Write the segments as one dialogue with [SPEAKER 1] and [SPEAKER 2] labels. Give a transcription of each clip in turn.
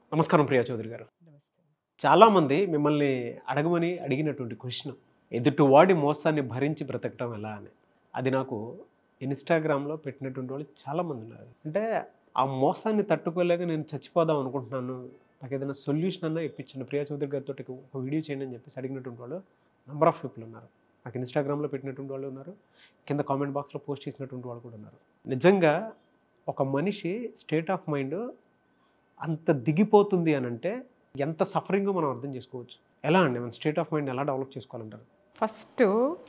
[SPEAKER 1] నమస్కారం ప్రియా చౌదరి గారు చాలామంది మిమ్మల్ని అడగమని అడిగినటువంటి క్వశ్చన్ ఎదుటివాడి మోసాన్ని భరించి బ్రతకటం ఎలా అని అది నాకు ఇన్స్టాగ్రామ్లో పెట్టినటువంటి వాళ్ళు చాలామంది ఉన్నారు అంటే ఆ మోసాన్ని తట్టుకోలేక నేను చచ్చిపోదాం అనుకుంటున్నాను నాకు ఏదైనా సొల్యూషన్ అన్నా ఇప్పించండి ప్రియా చౌదరి గారితో ఒక వీడియో చేయండి అని చెప్పేసి అడిగినటువంటి వాళ్ళు నెంబర్ ఆఫ్ పీపుల్ ఉన్నారు నాకు ఇన్స్టాగ్రామ్లో పెట్టినటువంటి వాళ్ళు ఉన్నారు కింద కామెంట్ బాక్స్లో పోస్ట్ చేసినటువంటి వాళ్ళు కూడా ఉన్నారు నిజంగా ఒక మనిషి స్టేట్ ఆఫ్ మైండ్ అంత దిగిపోతుంది అని అంటే ఎంత సఫరింగ్ మనం అర్థం చేసుకోవచ్చు ఎలా అండి మన స్టేట్ ఆఫ్ మైండ్ ఎలా డెవలప్ చేసుకోవాలంటారు
[SPEAKER 2] ఫస్ట్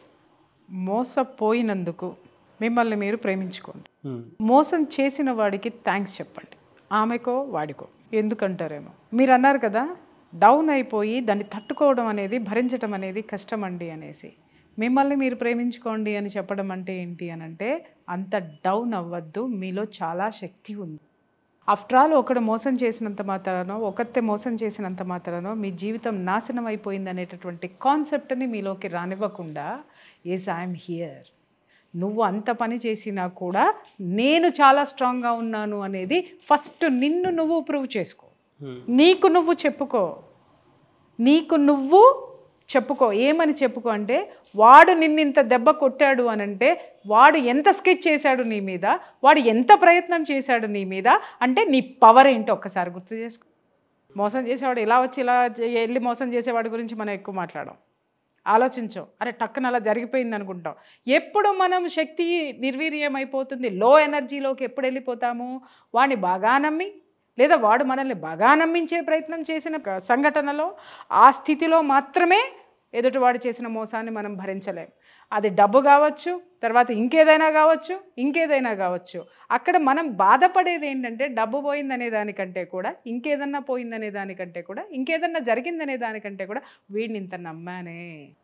[SPEAKER 2] మోసపోయినందుకు మిమ్మల్ని మీరు ప్రేమించుకోండి
[SPEAKER 1] Hmm.
[SPEAKER 2] మోసం చేసిన వాడికి థ్యాంక్స్ చెప్పండి ఆమెకో వాడికో ఎందుకంటారేమో మీరు అన్నారు కదా డౌన్ అయిపోయి దాన్ని తట్టుకోవడం అనేది భరించడం అనేది కష్టం అండి అనేసి మిమ్మల్ని మీరు ప్రేమించుకోండి అని చెప్పడం అంటే ఏంటి అని అంటే అంత డౌన్ అవ్వద్దు మీలో చాలా శక్తి ఉంది ఆఫ్టర్ ఆల్ ఒకడు మోసం చేసినంత మాత్రానో ఒకతే మోసం చేసినంత మాత్రానో మీ జీవితం నాశనం అయిపోయింది అనేటటువంటి కాన్సెప్ట్ని మీలోకి రానివ్వకుండా ఎస్ ఐఎమ్ హియర్ నువ్వు అంత పని చేసినా కూడా నేను చాలా స్ట్రాంగ్గా ఉన్నాను అనేది ఫస్ట్ నిన్ను నువ్వు ప్రూవ్ చేసుకో
[SPEAKER 1] Hmm.
[SPEAKER 2] నీకు నువ్వు చెప్పుకో నీకు నువ్వు చెప్పుకో ఏమని చెప్పుకో అంటే వాడు నిన్ను ఇంత దెబ్బ కొట్టాడు అని అంటే వాడు ఎంత స్కెచ్ చేశాడు నీ మీద వాడు ఎంత ప్రయత్నం చేశాడు నీ మీద అంటే నీ పవర్ ఏంటో ఒక్కసారి గుర్తు చేసుకో మోసం చేసేవాడు ఇలా వచ్చి ఇలా చే- వెళ్ళి మోసం చేసేవాడి గురించి మనం ఎక్కువ మాట్లాడం ఆలోచించం అరే టక్కున అలా జరిగిపోయింది అనుకుంటాం ఎప్పుడు మనం శక్తి నిర్వీర్యం అయిపోతుంది లో ఎనర్జీలోకి ఎప్పుడు వెళ్ళిపోతాము వాడిని బాగా నమ్మి లేదా వాడు మనల్ని బాగా నమ్మించే ప్రయత్నం చేసిన ఒక సంఘటనలో ఆ స్థితిలో మాత్రమే ఎదుటివాడు చేసిన మోసాన్ని మనం భరించలేం అది డబ్బు కావచ్చు తర్వాత ఇంకేదైనా కావచ్చు ఇంకేదైనా కావచ్చు అక్కడ మనం బాధపడేది ఏంటంటే డబ్బు పోయిందనే దానికంటే కూడా ఇంకేదన్నా పోయిందనే దానికంటే కూడా ఇంకేదన్నా జరిగిందనే దానికంటే కూడా వీడిని ఇంత నమ్మానే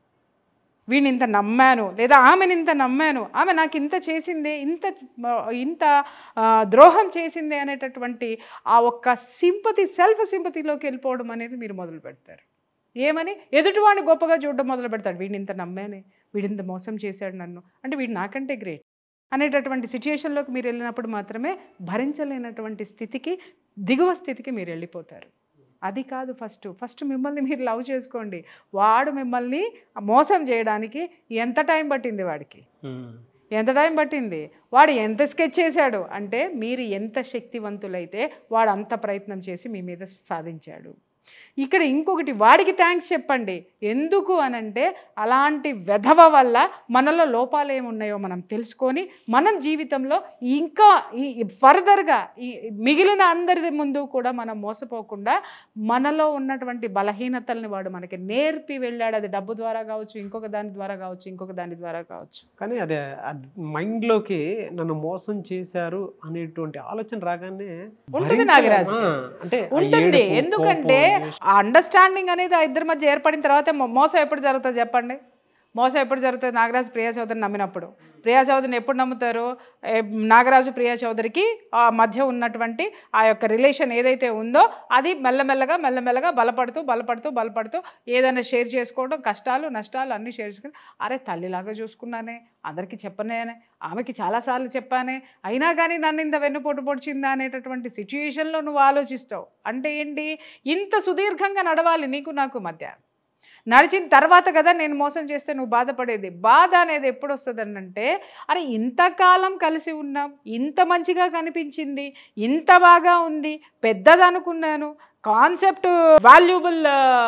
[SPEAKER 2] వీడిని ఇంత నమ్మాను లేదా ఆమెను ఇంత నమ్మాను ఆమె నాకు ఇంత చేసిందే ఇంత ఆ, ఇంత ఆ, ద్రోహం చేసిందే అనేటటువంటి ఆ ఒక్క సింపతి సెల్ఫ్ సింపతిలోకి వెళ్ళిపోవడం అనేది మీరు మొదలు పెడతారు ఏమని ఎదుటివాడిని గొప్పగా చూడడం మొదలు పెడతాడు వీడిని ఇంత నమ్మానే వీడి ఇంత మోసం చేశాడు నన్ను అంటే వీడు నాకంటే గ్రేట్ అనేటటువంటి సిచ్యుయేషన్లోకి మీరు వెళ్ళినప్పుడు మాత్రమే భరించలేనటువంటి స్థితికి దిగువ స్థితికి మీరు వెళ్ళిపోతారు అది కాదు ఫస్ట్ ఫస్ట్ మిమ్మల్ని మీరు లవ్ చేసుకోండి వాడు మిమ్మల్ని మోసం చేయడానికి ఎంత టైం పట్టింది వాడికి
[SPEAKER 1] Hmm.
[SPEAKER 2] ఎంత టైం పట్టింది వాడు ఎంత స్కెచ్ చేశాడు అంటే మీరు ఎంత శక్తివంతులైతే వాడు అంత ప్రయత్నం చేసి మీ మీద సాధించాడు ఇక్కడ ఇంకొకటి వాడికి థ్యాంక్స్ చెప్పండి ఎందుకు అనంటే అలాంటి వెధవ వల్ల మనలో లోపాలు ఏమున్నాయో మనం తెలుసుకొని మనం జీవితంలో ఇంకా ఈ ఫర్దర్గా ఈ మిగిలిన అందరి ముందు కూడా మనం మోసపోకుండా మనలో ఉన్నటువంటి బలహీనతల్ని వాడు మనకి నేర్పి వెళ్ళాడు అది డబ్బు ద్వారా కావచ్చు ఇంకొక దాని ద్వారా కావచ్చు ఇంకొక దాని ద్వారా కావచ్చు
[SPEAKER 1] కానీ అదే అది మైండ్లోకి నన్ను మోసం చేశారు అనేటువంటి ఆలోచన రాగానే
[SPEAKER 2] ఉంటుంది
[SPEAKER 1] భరించలేం.
[SPEAKER 2] నాగరాజు.
[SPEAKER 1] ఆ, అంటే ఆ
[SPEAKER 2] ఉంటుంది
[SPEAKER 1] ఏడుపు,
[SPEAKER 2] ఎందుకంటే
[SPEAKER 1] కోపం,
[SPEAKER 2] ఆ అండర్స్టాండింగ్ అనేది ఆ ఇద్దరి మధ్య ఏర్పడిన తర్వాత మో- మోసం ఎప్పుడు జరుగుతుంది చెప్పండి మోసం ఎప్పుడు జరుగుతుంది నాగరాజు ప్రియా చౌదరిని నమ్మినప్పుడు ప్రియా చౌదరిని ఎప్పుడు నమ్ముతారు ఏ, నాగరాజు ప్రియా చౌదరికి ఆ మధ్య ఉన్నటువంటి ఆ యొక్క రిలేషన్ ఏదైతే ఉందో అది మెల్లమెల్లగా మెల్లమెల్లగా బలపడుతూ బలపడుతూ బలపడుతూ ఏదైనా షేర్ చేసుకోవడం కష్టాలు నష్టాలు అన్నీ షేర్ చేసుకుని అరే తల్లిలాగా చూసుకున్నానే అందరికీ చెప్పనే ఆమెకి చాలాసార్లు చెప్పానే అయినా కానీ నన్ను ఇంత వెన్నుపోటు పొడిచిందా అనేటటువంటి సిచ్యుయేషన్లో నువ్వు ఆలోచిస్తావు అంటే ఏంటి ఇంత సుదీర్ఘంగా నడవాలి నీకు నాకు మధ్య నడిచిన తర్వాత కదా నేను మోసం చేస్తే నువ్వు బాధపడేది బాధ అనేది ఎప్పుడు వస్తుంది అంటే అరే ఇంతకాలం కలిసి ఉన్నాం ఇంత మంచిగా కనిపించింది ఇంత బాగా ఉంది పెద్దది అనుకున్నాను కాన్సెప్ట్ వాల్యుబుల్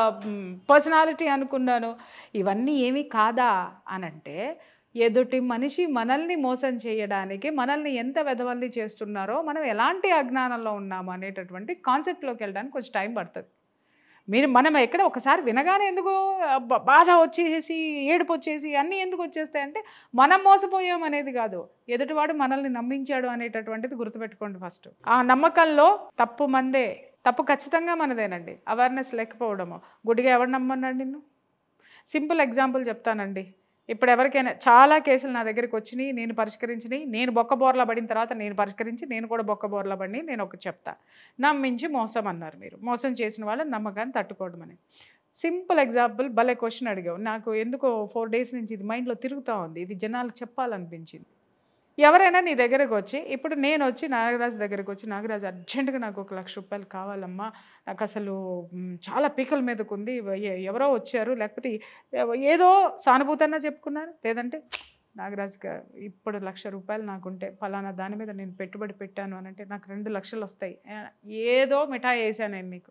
[SPEAKER 2] పర్సనాలిటీ అనుకున్నాను ఇవన్నీ ఏమీ కాదా అనంటే ఎదుటి మనిషి మనల్ని మోసం చేయడానికి మనల్ని ఎంత వెధవల్ని చేస్తున్నారో మనం ఎలాంటి అజ్ఞానంలో ఉన్నాము అనేటటువంటి కాన్సెప్ట్లోకి వెళ్ళడానికి కొంచెం టైం పడుతుంది మీరు మనం ఎక్కడ ఒకసారి వినగానే ఎందుకు బ- బాధ వచ్చేసి ఏడుపు వచ్చేసి అన్నీ ఎందుకు వచ్చేస్తాయంటే మనం మోసపోయాం అనేది కాదు ఎదుటివాడు మనల్ని నమ్మించాడు అనేటటువంటిది గుర్తుపెట్టుకోండి ఫస్ట్ ఆ నమ్మకంలో తప్పు మందే తప్పు ఖచ్చితంగా మనదేనండి అవేర్నెస్ లేకపోవడము గుడిగా ఎవరు నమ్మన్నాడు నిన్ను సింపుల్ ఎగ్జాంపుల్ చెప్తానండి ఇప్పుడు ఎవరికైనా చాలా కేసులు నా దగ్గరికి వచ్చినాయి నేను పరిష్కరించినాయి నేను బొక్క బోర్లా పడిన తర్వాత నేను పరిష్కరించి నేను కూడా బొక్క బోర్లా పడి నేను ఒక చెప్తా నమ్మించి మోసం అన్నారు మీరు మోసం చేసిన వాళ్ళని నమ్మకాన్ని తట్టుకోవడం అని సింపుల్ ఎగ్జాంపుల్ భలే క్వశ్చన్ అడిగావు నాకు ఎందుకో ఫోర్ డేస్ నుంచి ఇది మైండ్లో తిరుగుతూ ఉంది ఇది జనాలకు చెప్పాలనిపించింది ఎవరైనా నీ దగ్గరకు వచ్చి ఇప్పుడు నేను వచ్చి నాగరాజు దగ్గరకు వచ్చి నాగరాజు అర్జెంటుగా నాకు ఒక లక్ష రూపాయలు కావాలమ్మా నాకు అసలు మ్, చాలా పీకల మీదకు ఉంది ఎ- ఎవరో వచ్చారు లేకపోతే ఎవ- ఏదో సానుభూతన్నా చెప్పుకున్నారు లేదంటే నాగరాజు గా- ఇప్పుడు లక్ష రూపాయలు నాకుంటే ఫలానా దాని మీద నేను పెట్టుబడి పెట్టాను అని అంటే నాకు రెండు లక్షలు వస్తాయి ఏ- ఏదో మిఠాయి వేసాను నేను నీకు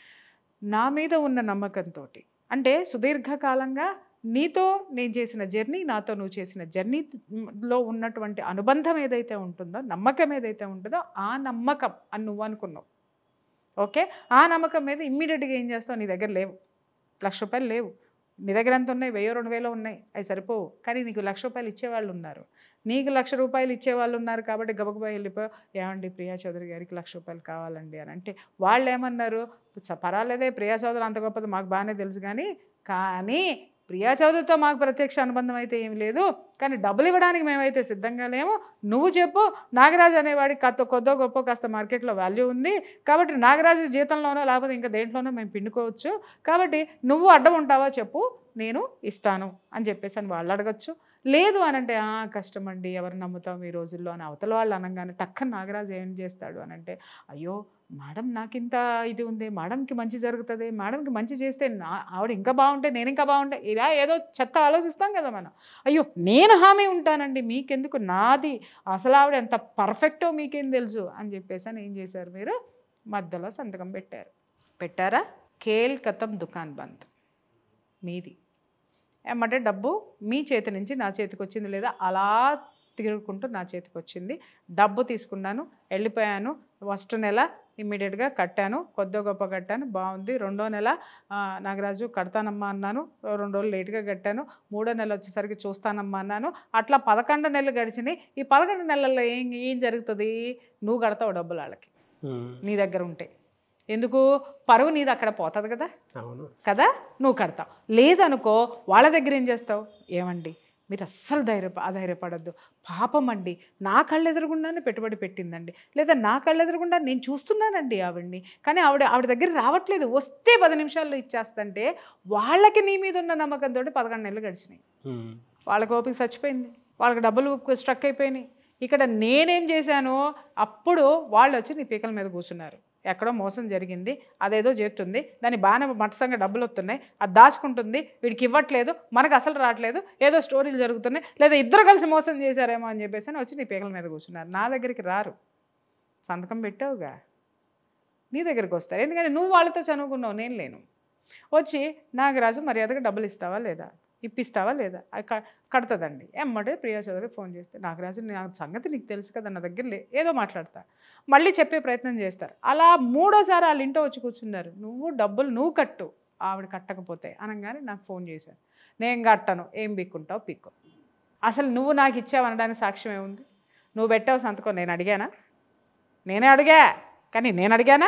[SPEAKER 2] నా మీద ఉన్న నమ్మకంతో అంటే సుదీర్ఘకాలంగా నీతో నేను చేసిన జర్నీ నాతో నువ్వు చేసిన జర్నీలో ఉన్నటువంటి అనుబంధం ఏదైతే ఉంటుందో నమ్మకం ఏదైతే ఉంటుందో ఆ నమ్మకం అని నువ్వు అనుకున్నావు ఓకే ఆ నమ్మకం మీద ఇమ్మీడియట్గా ఏం చేస్తావు నీ దగ్గర లేవు లక్ష రూపాయలు లేవు నీ దగ్గర ఎంత ఉన్నాయి వెయ్యో రెండు వేలో ఉన్నాయి అవి సరిపోవు కానీ నీకు లక్ష రూపాయలు ఇచ్చేవాళ్ళు ఉన్నారు నీకు లక్ష రూపాయలు ఇచ్చేవాళ్ళు ఉన్నారు కాబట్టి గబగబా వెళ్ళిపో ఏమండి ప్రియా చౌదరి గారికి లక్ష రూపాయలు కావాలండి అని అంటే వాళ్ళు ఏమన్నారు "స- పర్వాలేదే ప్రియా చౌదరి అంత గొప్పది మాకు బాగానే తెలుసు కానీ కానీ ప్రియా చౌదరితో మాకు ప్రత్యక్ష అనుబంధం అయితే ఏమి లేదు కానీ డబ్బులు ఇవ్వడానికి మేమైతే సిద్ధంగా లేము నువ్వు చెప్పు నాగరాజు అనేవాడికి కాస్త కొద్దో గొప్ప కాస్త మార్కెట్లో వాల్యూ ఉంది కాబట్టి నాగరాజు జీతంలోనో లేకపోతే ఇంకా దేంట్లోనో మేము పిండుకోవచ్చు కాబట్టి నువ్వు అడ్డం ఉంటావా చెప్పు నేను ఇస్తాను అని చెప్పేసి అని వాళ్ళు అడగచ్చు లేదు అని అంటే "ఆ, కష్టం అండి ఎవరు నమ్ముతాం ఈ రోజుల్లో అని అవతల వాళ్ళు అనగానే టక్కన నాగరాజు ఏం చేస్తాడు అని అంటే అయ్యో మేడం నాకు ఇంత ఇది ఉంది మేడంకి మంచి జరుగుతుంది మేడంకి మంచి చేస్తే నా ఆవిడ ఇంకా బాగుంటే నేను ఇంకా బాగుంటే ఇలా ఏదో చెత్త ఆలోచిస్తాం కదా మనం అయ్యో నేను హామీ ఉంటానండి మీకెందుకు నాది అసలు ఆవిడ ఎంత పర్ఫెక్టో మీకేం తెలుసు అని చెప్పేసి అని ఏం చేశారు మీరు మధ్యలో సంతకం పెట్టారు పెట్టారా కేల్ కథం దుకాన్ బంద్ మీది ఏమంటే డబ్బు మీ చేతి నుంచి నా చేతికి వచ్చింది లేదా అలా తిరుగుకుంటూ నా చేతికి వచ్చింది డబ్బు తీసుకున్నాను వెళ్ళిపోయాను ఫస్ట్ నెల ఇమ్మీడియట్గా కట్టాను కొద్ది గొప్ప కట్టాను బాగుంది రెండో నెల ఆ, నాగరాజు కడతానమ్మా అన్నాను రెండు రోజులు లేట్గా కట్టాను మూడో నెల వచ్చేసరికి చూస్తానమ్మా అన్నాను అట్లా పదకొండు నెలలు గడిచినాయి ఈ పదకొండు నెలల్లో ఏం ఏం జరుగుతుంది నువ్వు కడతావు డబ్బులు వాళ్ళకి
[SPEAKER 1] ఉమ్,
[SPEAKER 2] నీ దగ్గర ఉంటే ఎందుకు పరువు నీది అక్కడ పోతుంది కదా
[SPEAKER 1] అవును
[SPEAKER 2] కదా నువ్వు కడతావు లేదనుకో వాళ్ళ దగ్గర ఏం చేస్తావు ఏమండి మీరు అస్సలు ధైర్య అధైర్యపడద్దు పాపం అండి నా కళ్ళు ఎదురుగుండానే పెట్టుబడి పెట్టిందండి లేదా నా కళ్ళు ఎదురుగుండా నేను చూస్తున్నానండి ఆవిడ్ని కానీ ఆవిడ ఆవిడ దగ్గర రావట్లేదు వస్తే పది నిమిషాల్లో ఇచ్చేస్తంటే వాళ్ళకి నీ మీద ఉన్న నమ్మకంతో పదకొండు నెలలు గడిచినాయి
[SPEAKER 1] ఉమ్,
[SPEAKER 2] వాళ్ళకి ఓపిక చచ్చిపోయింది వాళ్ళకి డబ్బులు స్ట్రక్ అయిపోయినాయి ఇక్కడ నేనేం చేశాను అప్పుడు వాళ్ళు వచ్చి నీ పీకల మీద కూర్చున్నారు ఎక్కడో మోసం జరిగింది అదేదో చేస్తుంది దాని బాగానే మట్టసంగా డబ్బులు వస్తున్నాయి అది దాచుకుంటుంది వీడికి ఇవ్వట్లేదు మనకు అసలు రావట్లేదు ఏదో స్టోరీలు జరుగుతున్నాయి లేదా ఇద్దరు కలిసి మోసం చేశారేమో అని చెప్పేసి అని వచ్చి నీ పీకల మీద కూర్చున్నారు నా దగ్గరికి రారు సంతకం పెట్టావుగా నీ దగ్గరికి వస్తారు ఎందుకంటే నువ్వు వాళ్ళతో చదువుకున్నావు నేను లేను వచ్చి నాగరాజు మర్యాదగా డబ్బులు ఇస్తావా లేదా ఇప్పిస్తావా లేదా అది క- కడతదండి ఎమ్మడే ప్రియా చౌదరి ఫోన్ చేస్తే నాగరాజు నా సంగతి నీకు తెలుసు కదా నా దగ్గర లే ఏదో మాట్లాడతా మళ్ళీ చెప్పే ప్రయత్నం చేస్తారు అలా మూడోసారి వాళ్ళ ఇంట్లో వచ్చి కూర్చున్నారు నువ్వు డబ్బులు నువ్వు కట్టు ఆవిడ కట్టకపోతే అనగానే నాకు ఫోన్ చేశాను నేను కట్టను ఏం పిక్కుంటావు పిక్కు అసలు నువ్వు నాకు ఇచ్చావు అనడానికి సాక్ష్యం ఏముంది నువ్వు పెట్టావు సంతకం నేను అడిగానా నేనే అడిగా కానీ నేను అడిగానా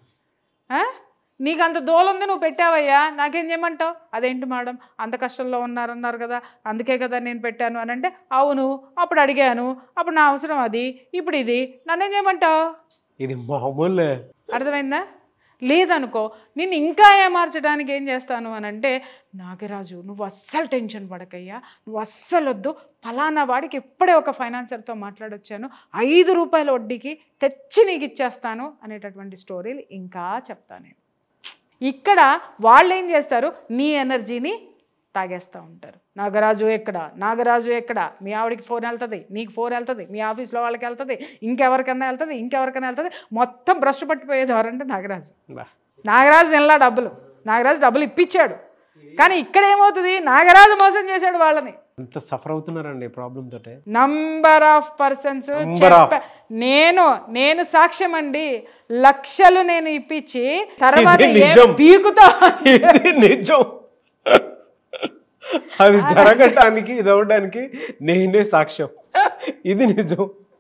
[SPEAKER 2] ఆ? నీకు అంత దోలు ఉంది నువ్వు పెట్టావయ్యా నాకేం చేయమంటావు అదేంటి మేడం అంత కష్టంలో ఉన్నారన్నారు కదా అందుకే కదా నేను పెట్టాను అని అంటే అవును అప్పుడు అడిగాను అప్పుడు నా అవసరం అది ఇప్పుడు ఇది నన్నేం చేయమంటావు
[SPEAKER 1] ఇది మామూలే
[SPEAKER 2] అర్థమైందా లేదనుకో నిన్ను ఇంకా ఏమార్చడానికి ఏం చేస్తాను అని అంటే నాగరాజు నువ్వు అస్సలు టెన్షన్ పడకయ్యా నువ్వు అస్సలు వద్దు ఫలానా వాడికి ఇప్పుడే ఒక ఫైనాన్సర్తో మాట్లాడొచ్చాను ఐదు రూపాయల వడ్డీకి తెచ్చి నీకు ఇచ్చేస్తాను అనేటటువంటి స్టోరీలు ఇంకా చెప్తాను నేను ఇక్కడ వాళ్ళు ఏం చేస్తారు నీ ఎనర్జీని తాగేస్తూ ఉంటారు నాగరాజు ఎక్కడ నాగరాజు ఎక్కడ మీ ఆవిడకి ఫోన్ వెళ్తుంది నీకు ఫోన్ వెళ్తుంది మీ ఆఫీస్లో వాళ్ళకి వెళ్తుంది ఇంకెవరికన్నా వెళ్తుంది ఇంకెవరికైనా వెళ్తుంది మొత్తం భ్రష్టు పట్టిపోయేది ఎవరంటే నాగరాజు
[SPEAKER 1] బా
[SPEAKER 2] నాగరాజు నెల డబ్బులు నాగరాజు డబ్బులు ఇప్పించాడు కానీ ఇక్కడ ఏమవుతుంది నాగరాజు మోసం చేశాడు వాళ్ళని
[SPEAKER 1] ఎంత సఫర్ అవుతున్నారండి ప్రాబ్లం తోటే
[SPEAKER 2] number of persons
[SPEAKER 1] Number of.
[SPEAKER 2] నేను నేను సాక్ష్యం అండి లక్షలు నేను ఇప్పించి తర్వాత
[SPEAKER 1] ఇది
[SPEAKER 2] ఏం
[SPEAKER 1] నిజం.
[SPEAKER 2] పీకుతా
[SPEAKER 1] ఇది నిజం అది జరగటానికి ఇది అవ్వడానికి నేనే సాక్ష్యం ఇది నిజం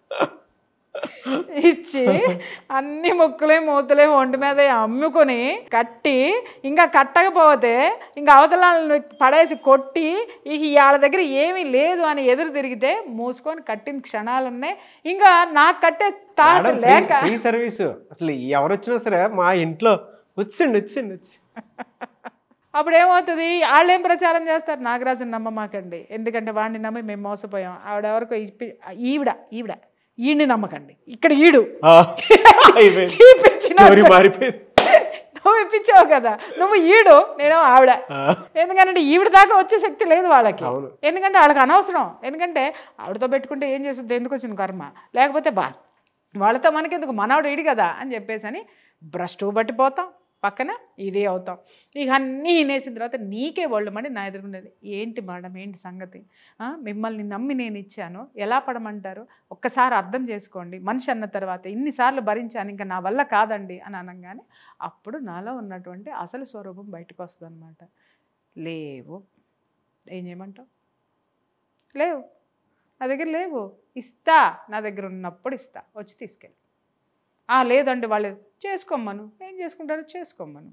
[SPEAKER 2] ఇచ్చి అన్ని ముక్కులే మూతులే ఒంటి మీద అమ్ముకొని కట్టి ఇంకా కట్టకపోతే ఇంకా అవతల పడేసి కొట్టి ఇక వాళ్ళ దగ్గర ఏమీ లేదు అని ఎదురు తిరిగితే మూసుకొని కట్టిన క్షణాలు ఉన్నాయి ఇంకా నాకు కట్టే తాత
[SPEAKER 1] మేడం,
[SPEAKER 2] లేక
[SPEAKER 1] ఫ్రీ- ఫ్రీ సర్వీస్ అసలు ఎవరు వచ్చినా సరే మా ఇంట్లో వచ్చిండి వచ్చిండి వచ్చి
[SPEAKER 2] అప్పుడు ఏమవుతుంది వాళ్ళు ఏం ప్రచారం చేస్తారు నాగరాజుని నమ్మమాకండి ఎందుకంటే వాడిని నమ్మి మేము మోసపోయాం ఆవిడ ఎవరికో ఇప్పి ఈవిడ ఈవిడ ఈయన్ని నమ్మకండి ఇక్కడ ఈడు
[SPEAKER 1] ఆ, అయిపోయింది.
[SPEAKER 2] ఈ పిచ్చిన
[SPEAKER 1] స్టోరీ మారిపోయింది
[SPEAKER 2] నువ్వు ఇప్పించావు కదా నువ్వు ఈడు నేను ఆవిడ
[SPEAKER 1] ఆ,
[SPEAKER 2] ఎందుకంటే ఈవిడ దాకా వచ్చే శక్తి లేదు వాళ్ళకి
[SPEAKER 1] అవును.
[SPEAKER 2] ఎందుకంటే వాళ్ళకి అనవసరం ఎందుకంటే ఆవిడతో పెట్టుకుంటే ఏం చేస్తుంది ఎందుకు వచ్చింది కర్మ లేకపోతే బా వాళ్ళతో మనకెందుకు మనవాడు ఈడు కదా అని చెప్పేసి అని భ్రష్టు పట్టిపోతాం పక్కన ఇదే అవుతాం ఇక అన్నీ వినేసిన తర్వాత నీకే వాళ్ళు మడి నా ఎదుర్కొనేది ఏంటి మేడం ఏంటి సంగతి ఆ, మిమ్మల్ని నమ్మి నేను ఇచ్చాను ఎలా పడమంటారు ఒక్కసారి అర్థం చేసుకోండి మనిషి అన్న తర్వాత ఇన్నిసార్లు భరించాను ఇంకా నా వల్ల కాదండి అని అనగానే అప్పుడు నాలో ఉన్నటువంటి అసలు స్వరూపం బయటకు వస్తుంది అనమాట లేవు ఏం చేయమంటావు లేవు నా దగ్గర లేవు ఇస్తా నా దగ్గర ఉన్నప్పుడు ఇస్తా వచ్చి తీసుకెళ్ళి "ఆ, లేదండి వాళ్ళు చేసుకోమ్మను ఏం చేసుకుంటారో చేసుకోమ్మను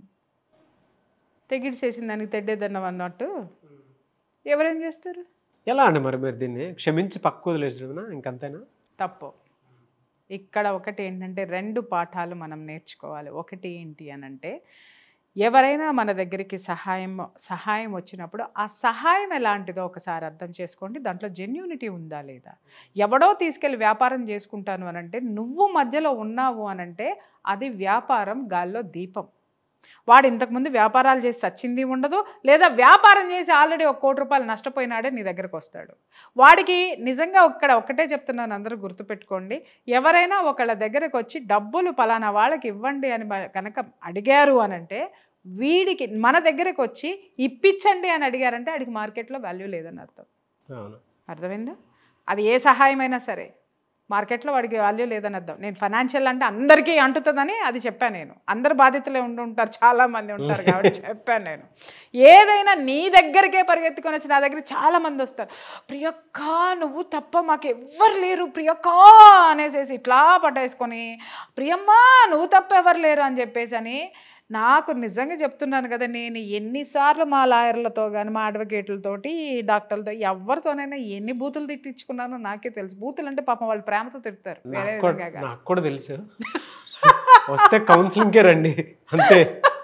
[SPEAKER 2] తెగిడిసేసిన దానికి తెడ్డేదన్నం అన్నట్టు ఎవరేం చేస్తారు
[SPEAKER 1] ఎలా అండి మరి మీరు దీన్ని క్షమించి పక్క వదిలేసినా ఇంకంతేనా
[SPEAKER 2] తప్పు ఇక్కడ ఒకటి ఏంటంటే రెండు పాఠాలు మనం నేర్చుకోవాలి ఒకటి ఏంటి అని అంటే ఎవరైనా మన దగ్గరికి సహాయం సహాయం వచ్చినప్పుడు ఆ సహాయం ఎలాంటిదో ఒకసారి అర్థం చేసుకోండి దాంట్లో జెన్యూనిటీ ఉందా లేదా ఎవడో తీసుకెళ్ళి వ్యాపారం చేసుకుంటాను అని అంటే నువ్వు మధ్యలో ఉన్నావు అని అంటే అది వ్యాపారం గాల్లో దీపం వాడు ఇంతకుముందు వ్యాపారాలు చేసి సచ్చింది ఉండదు లేదా వ్యాపారం చేసి ఆల్రెడీ ఒక కోటి రూపాయలు నష్టపోయినాడే నీ దగ్గరకు వస్తాడు వాడికి నిజంగా ఇక్కడ ఒక్కటే చెప్తున్నాను అందరూ గుర్తుపెట్టుకోండి ఎవరైనా ఒకళ్ళ దగ్గరకు వచ్చి డబ్బులు పలానా వాళ్ళకి ఇవ్వండి అని మ- కనుక అడిగారు అని అంటే వీడికి మన దగ్గరకు వచ్చి ఇప్పించండి అని అడిగారంటే అడిగి మార్కెట్లో వాల్యూ లేదని అర్థం
[SPEAKER 1] అవును
[SPEAKER 2] అర్థమైందా అది ఏ సహాయమైనా సరే మార్కెట్లో వాడికి వాల్యూ లేదని అర్థం నేను ఫైనాన్షియల్ అంటే అందరికీ అంటుతుందని అది చెప్పాను నేను అందరు బాధితులే ఉండి ఉంటారు చాలా మంది ఉంటారు కాబట్టి చెప్పాను నేను ఏదైనా నీ దగ్గరికే పరిగెత్తుకొని వచ్చి నా దగ్గర చాలా మంది వస్తారు ప్రియక్క నువ్వు తప్ప మాకు ఎవ్వరు లేరు ప్రియక్క అనేసేసి ఇట్లా పట్టేసుకొని ప్రియమ్మా నువ్వు తప్ప ఎవరు లేరు అని చెప్పేసి అని నాకు నిజంగా చెప్తున్నాను కదా నేను ఎన్నిసార్లు మా లాయర్లతో కానీ మా అడ్వకేట్లతోటి డాక్టర్లతో ఎవరితోనైనా ఎన్ని బూతులు తిట్టించుకున్నానో నాకే తెలుసు బూతులు అంటే పాపం వాళ్ళు ప్రేమతో తిడతారు వేరే
[SPEAKER 1] నాకు కూడా
[SPEAKER 2] విధంగా కాదు.
[SPEAKER 1] నాకు కూడా తెలుసు వస్తే కౌన్సిలింగ్కే రండి అంతే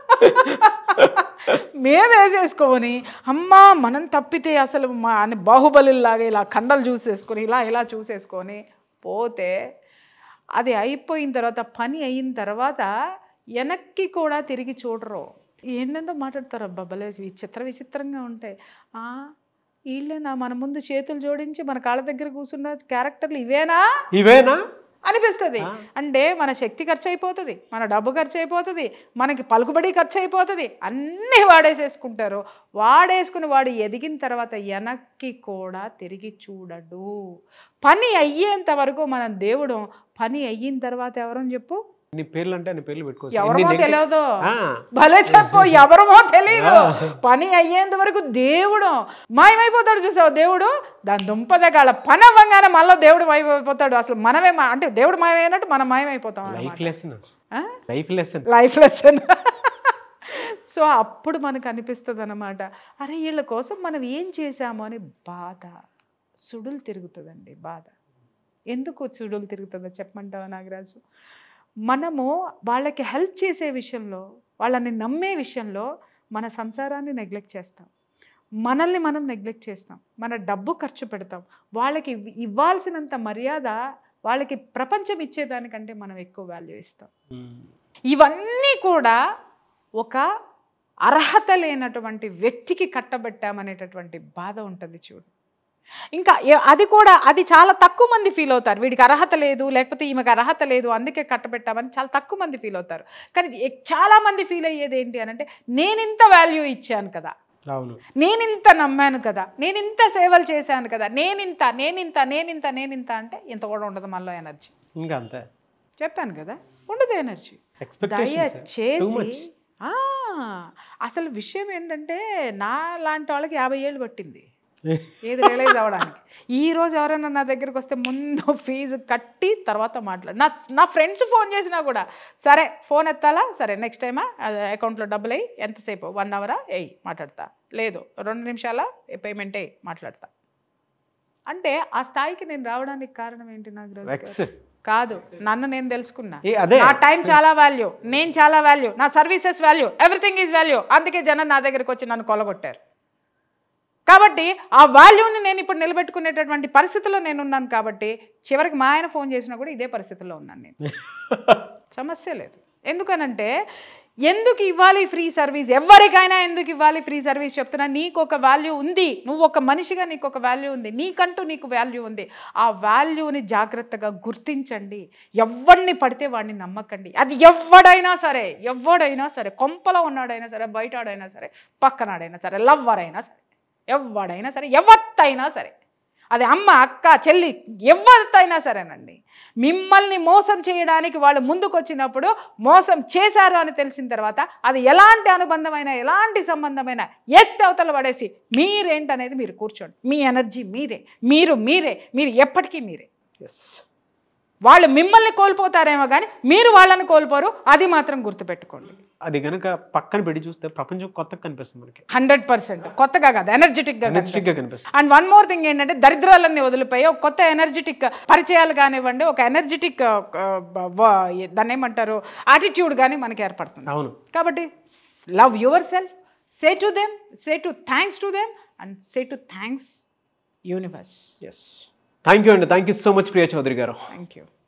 [SPEAKER 2] మేము వేసేసుకొని అమ్మా మనం తప్పితే అసలు మా అని బాహుబలిలాగా ఇలా కండలు చూసేసుకొని ఇలా ఇలా చూసేసుకొని పోతే అది అయిపోయిన తర్వాత పని అయిన తర్వాత వెనక్కి కూడా తిరిగి చూడరు ఏంటందో మాట్లాడతారు అబ్బా భలే విచిత్ర విచిత్రంగా ఉంటాయి "ఆ, వీళ్ళేనా మన ముందు చేతులు జోడించి మన కాళ్ళ దగ్గర కూర్చున్న క్యారెక్టర్లు ఇవేనా
[SPEAKER 1] ఇవేనా
[SPEAKER 2] అనిపిస్తుంది
[SPEAKER 1] ఆ.
[SPEAKER 2] అంటే మన శక్తి ఖర్చు అయిపోతుంది మన డబ్బు ఖర్చు అయిపోతుంది మనకి పలుకుబడి ఖర్చు అయిపోతుంది అన్నీ వాడేసేసుకుంటారు వాడేసుకుని వాడు ఎదిగిన తర్వాత వెనక్కి కూడా తిరిగి చూడడు పని అయ్యేంత వరకు మనం దేవుడు పని అయిన తర్వాత ఎవరని చెప్పు
[SPEAKER 1] నీ పేర్లు అంటే నీ పేర్లు పెట్టుకోవచ్చు
[SPEAKER 2] ఎవరమో
[SPEAKER 1] ఎన్ని negative-
[SPEAKER 2] తెలియదు
[SPEAKER 1] ఆ,
[SPEAKER 2] భలే చెప్పు ఎవరమో తెలియదు
[SPEAKER 1] ఆ.
[SPEAKER 2] పని అయ్యేంత వరకు దేవుడు మాయమైపోతాడు చూసావు దేవుడు దాని దుంపదగాల పని అవ్వగానే మళ్ళీ దేవుడు మాయమైపోతాడు అసలు మనమే మా- అంటే దేవుడు మాయమైనట్టు మనం మాయమైపోతాం
[SPEAKER 1] లైఫ్
[SPEAKER 2] అన్నమాట.
[SPEAKER 1] లెసన్
[SPEAKER 2] ఆ?
[SPEAKER 1] Life lesson
[SPEAKER 2] life lesson so అప్పుడు మనకు అనిపిస్తుంది అనమాట అరే వీళ్ళ కోసం మనం ఏం చేశాము అని బాధ సుడులు తిరుగుతుందండి బాధ ఎందుకు సుడులు తిరుగుతుందో చెప్పమంటావా నాగరాజు మనము వాళ్ళకి హెల్ప్ చేసే విషయంలో వాళ్ళని నమ్మే విషయంలో మన సంసారాన్ని నెగ్లెక్ట్ చేస్తాం మనల్ని మనం నెగ్లెక్ట్ చేస్తాం మన డబ్బు ఖర్చు పెడతాం వాళ్ళకి ఇవ్- ఇవ్వాల్సినంత మర్యాద వాళ్ళకి ప్రపంచం ఇచ్చేదానికంటే మనం ఎక్కువ వాల్యూ ఇస్తాం ఇవన్నీ కూడా ఒక అర్హత లేనటువంటి వ్యక్తికి కట్టబెట్టామనేటటువంటి బాధ ఉంటుంది చూడు ఇంకా ఏ- అది కూడా అది చాలా తక్కువ మంది ఫీల్ అవుతారు వీడికి అర్హత లేదు లేకపోతే ఈమెకు అర్హత లేదు అందుకే కట్టబెట్టామని చాలా తక్కువ మంది ఫీల్ అవుతారు కానీ ఎ- చాలా మంది ఫీల్ అయ్యేది ఏంటి అని అంటే నేను ఇంత వాల్యూ ఇచ్చాను కదా
[SPEAKER 1] అవును
[SPEAKER 2] నేనింత నమ్మాను కదా నేనింత సేవలు చేశాను కదా నేనింత నేనింత నేనింత నేనింత అంటే ఇంత కూడా ఉండదు మనలో ఎనర్జీ
[SPEAKER 1] ఇంకా అంతే
[SPEAKER 2] చెప్పాను కదా ఉండదు ఎనర్జీ
[SPEAKER 1] ఎక్స్పెక్టేషన్స్ టూ
[SPEAKER 2] దయచేసి
[SPEAKER 1] మచ్
[SPEAKER 2] ఆ, అసలు విషయం ఏంటంటే నా లాంటి వాళ్ళకి యాభై ఏళ్ళు పట్టింది ఏది రియలైజ్ అవ్వడానికి ఈ రోజు ఎవరైనా నా దగ్గరికి వస్తే ముందు ఫీజు కట్టి తర్వాత మాట్లాడు నా నా ఫ్రెండ్స్ ఫోన్ చేసినా కూడా సరే ఫోన్ ఎత్తాలా సరే నెక్స్ట్ టైమా అకౌంట్లో డబ్బులు అయ్యి ఎంతసేపు వన్ అవరా ఎయ్ మాట్లాడతా లేదు రెండు నిమిషాల పేమెంట్ అయ్యి మాట్లాడతా అంటే ఆ స్థాయికి నేను రావడానికి కారణం ఏంటి నాకు
[SPEAKER 1] వెక్స్
[SPEAKER 2] కాదు నన్ను నేను తెలుసుకున్నా
[SPEAKER 1] ఏ అదే
[SPEAKER 2] నా టైం చాలా వాల్యూ నేను చాలా వాల్యూ నా services value everything is value అందుకే జనం నా దగ్గరికి వచ్చి నన్ను కొలగొట్టారు కాబట్టి ఆ వాల్యూని నేను ఇప్పుడు నిలబెట్టుకునేటటువంటి పరిస్థితిలో నేను ఉన్నాను కాబట్టి చివరికి మా ఆయన ఫోన్ చేసినా కూడా ఇదే పరిస్థితిలో ఉన్నాను నేను సమస్య లేదు ఎందుకనంటే ఎందుకు ఇవ్వాలి ఫ్రీ సర్వీస్ ఎవరికైనా ఎందుకు ఇవ్వాలి ఫ్రీ సర్వీస్ చెప్తున్నా నీకు ఒక వాల్యూ ఉంది నువ్వు ఒక మనిషిగా నీకు ఒక వాల్యూ ఉంది నీకంటూ నీకు వాల్యూ ఉంది ఆ వాల్యూని జాగ్రత్తగా గుర్తించండి ఎవడిని పడితే వాడిని నమ్మకండి అది ఎవడైనా సరే ఎవడైనా సరే కొంపలో ఉన్నాడైనా సరే బయటాడైనా సరే పక్కనాడైనా సరే లవ్వర్ అయినా సరే ఎవడైనా సరే ఎవత్తైనా సరే అది అమ్మ అక్క చెల్లి ఎవరితైనా సరేనండి మిమ్మల్ని మోసం చేయడానికి వాళ్ళు ముందుకు వచ్చినప్పుడు మోసం చేశారు అని తెలిసిన తర్వాత అది ఎలాంటి అనుబంధమైన ఎలాంటి సంబంధమైన ఎత్తి అవతల పడేసి మీరేంటనేది మీరు కూర్చోండి మీ ఎనర్జీ మీరే మీరు మీరే మీరు ఎప్పటికీ మీరే
[SPEAKER 1] ఎస్
[SPEAKER 2] వాళ్ళు మిమ్మల్ని కోల్పోతారేమో కానీ మీరు వాళ్ళని కోల్పోరు అది మాత్రం గుర్తుపెట్టుకోండి
[SPEAKER 1] అది కనుక పక్కన పెట్టి చూస్తే ప్రపంచం కొత్తగా కనిపిస్తుంది మనకి
[SPEAKER 2] హండ్రెడ్ పర్సెంట్ కొత్తగా కాదు ఎనర్జెటిక్గా
[SPEAKER 1] ఎనర్జెటిక్ గా కనిపిస్తుంది
[SPEAKER 2] అండ్ వన్ మోర్ థింగ్ ఏంటంటే దరిద్రాలన్నీ వదిలిపోయి ఒక కొత్త ఎనర్జెటిక్ పరిచయాలు కానివ్వండి ఒక ఎనర్జెటిక్ దాన్ని ఏమంటారు యాటిట్యూడ్ కానీ మనకి ఏర్పడుతుంది
[SPEAKER 1] అవును
[SPEAKER 2] కాబట్టి love yourself say to them say to thanks to them and say to thanks universe
[SPEAKER 1] yes thank you అండి thank you so much Priya Chowdary గారు
[SPEAKER 2] థ్యాంక్ యూ